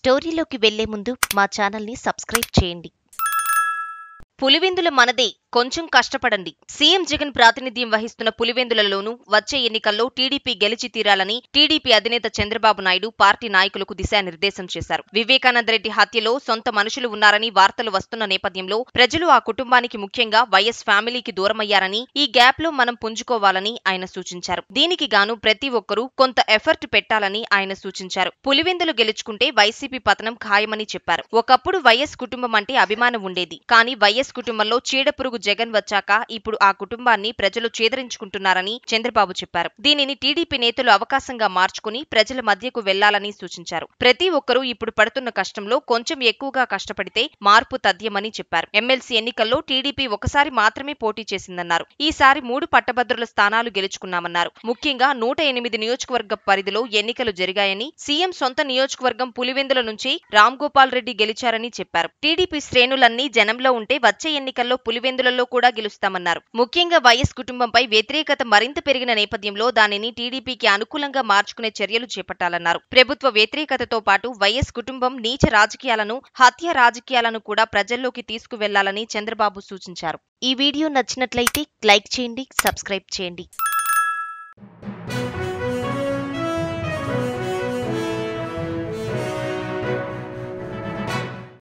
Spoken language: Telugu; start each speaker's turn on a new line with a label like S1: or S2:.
S1: స్టోరీలోకి వెళ్లే ముందు మా ఛానల్ని సబ్స్క్రైబ్ చేయండి పులివెందుల మనదే కొంచెం కష్టపడండి సీఎం జగన్ ప్రాతినిధ్యం వహిస్తున్న పులివెందులలోనూ వచ్చే ఎన్నికల్లో టీడీపీ గెలిచి తీరాలని టీడీపీ అధినేత చంద్రబాబు నాయుడు పార్టీ నాయకులకు దిశానిర్దేశం చేశారు వివేకానందరెడ్డి హత్యలో సొంత మనుషులు ఉన్నారని వార్తలు వస్తున్న నేపథ్యంలో ప్రజలు ఆ కుటుంబానికి ముఖ్యంగా వైఎస్ ఫ్యామిలీకి దూరమయ్యారని ఈ గ్యాప్ లో మనం పుంజుకోవాలని ఆయన సూచించారు దీనికి గాను ప్రతి ఒక్కరూ కొంత ఎఫర్ట్ పెట్టాలని ఆయన సూచించారు పులివెందులు గెలుచుకుంటే వైసీపీ పతనం ఖాయమని చెప్పారు ఒకప్పుడు వైఎస్ కుటుంబం అంటే అభిమానం ఉండేది కానీ వైఎస్ కుటుంబంలో చీడపురుగు జగన్ వచ్చాక ఇప్పుడు ఆ కుటుంబాన్ని ప్రజలు చేదరించుకుంటున్నారని చంద్రబాబు చెప్పారు దీనిని టీడీపీ నేతలు అవకాశంగా మార్చుకుని ప్రజల మధ్యకు వెళ్లాలని సూచించారు ప్రతి ఒక్కరూ ఇప్పుడు పడుతున్న కష్టంలో కొంచెం ఎక్కువగా కష్టపడితే మార్పు తథ్యమని చెప్పారు ఎమ్మెల్సీ ఎన్నికల్లో టీడీపీ ఒకసారి మాత్రమే పోటీ చేసిందన్నారు ఈసారి మూడు పట్టభద్రుల స్థానాలు గెలుచుకున్నామన్నారు ముఖ్యంగా నూట ఎనిమిది నియోజకవర్గ పరిధిలో ఎన్నికలు జరిగాయని సీఎం సొంత నియోజకవర్గం పులివెందుల నుంచి రామ్ గోపాల్ రెడ్డి గెలిచారని చెప్పారు టీడీపీ శ్రేణులన్నీ జనంలో ఉంటే వచ్చే ఎన్నికల్లో పులివెందులలో కూడా గెలుస్తామన్నారు ముఖ్యంగా వైఎస్ కుటుంబంపై వ్యతిరేకత మరింత పెరిగిన నేపథ్యంలో దానిని టీడీపీకి అనుకూలంగా మార్చుకునే చర్యలు చేపట్టాలన్నారు ప్రభుత్వ వ్యతిరేకతతో పాటు వైఎస్ కుటుంబం నీచ రాజకీయాలను హత్య రాజకీయాలను కూడా ప్రజల్లోకి తీసుకువెళ్లాలని చంద్రబాబు సూచించారు ఈ వీడియో నచ్చినట్లయితే లైక్ చేయండి సబ్స్క్రైబ్ చేయండి